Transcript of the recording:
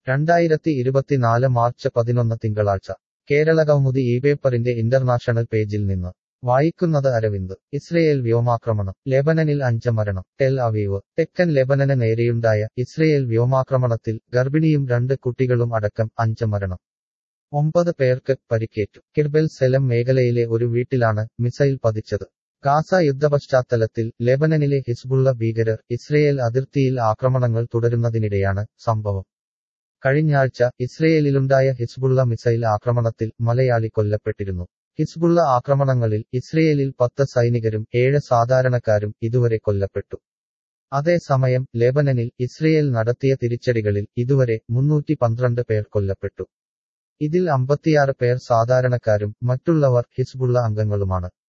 രണ്ടായിരത്തി ഇരുപത്തിനാല് മാർച്ച് പതിനൊന്ന് തിങ്കളാഴ്ച കേരള കൗമുദി ഈ പേപ്പറിന്റെ ഇന്റർനാഷണൽ പേജിൽ നിന്ന് വായിക്കുന്നത് അരവിന്ദ് ഇസ്രയേൽ വ്യോമാക്രമണം ലെബനനിൽ അഞ്ച് മരണം ടെൽ അവീവ് തെക്കൻ ലെബനന് നേരെയുണ്ടായ ഇസ്രയേൽ വ്യോമാക്രമണത്തിൽ ഗർഭിണിയും രണ്ട് കുട്ടികളും അടക്കം അഞ്ച് മരണം ഒമ്പത് പേർക്ക് പരിക്കേറ്റു കിർബെൽ സെലം മേഖലയിലെ ഒരു വീട്ടിലാണ് മിസൈൽ പതിച്ചത് ഗാസ യുദ്ധപശ്ചാത്തലത്തിൽ ലെബനനിലെ ഹിസ്ബുള്ള ഭീകരർ ഇസ്രയേൽ അതിർത്തിയിൽ ആക്രമണങ്ങൾ തുടരുന്നതിനിടെയാണ് സംഭവം കഴിഞ്ഞയാഴ്ച ഇസ്രയേലിലുണ്ടായ ഹിസ്ബുള്ള മിസൈൽ ആക്രമണത്തിൽ മലയാളി കൊല്ലപ്പെട്ടിരുന്നു ഹിസ്ബുള്ള ആക്രമണങ്ങളിൽ ഇസ്രയേലിൽ പത്ത് സൈനികരും ഏഴ് സാധാരണക്കാരും ഇതുവരെ കൊല്ലപ്പെട്ടു അതേസമയം ലെബനനിൽ ഇസ്രയേൽ നടത്തിയ തിരിച്ചടികളിൽ ഇതുവരെ മുന്നൂറ്റി പന്ത്രണ്ട് പേർ കൊല്ലപ്പെട്ടു ഇതിൽ അമ്പത്തിയാറ് പേർ സാധാരണക്കാരും മറ്റുള്ളവർ ഹിസ്ബുള്ള അംഗങ്ങളുമാണ്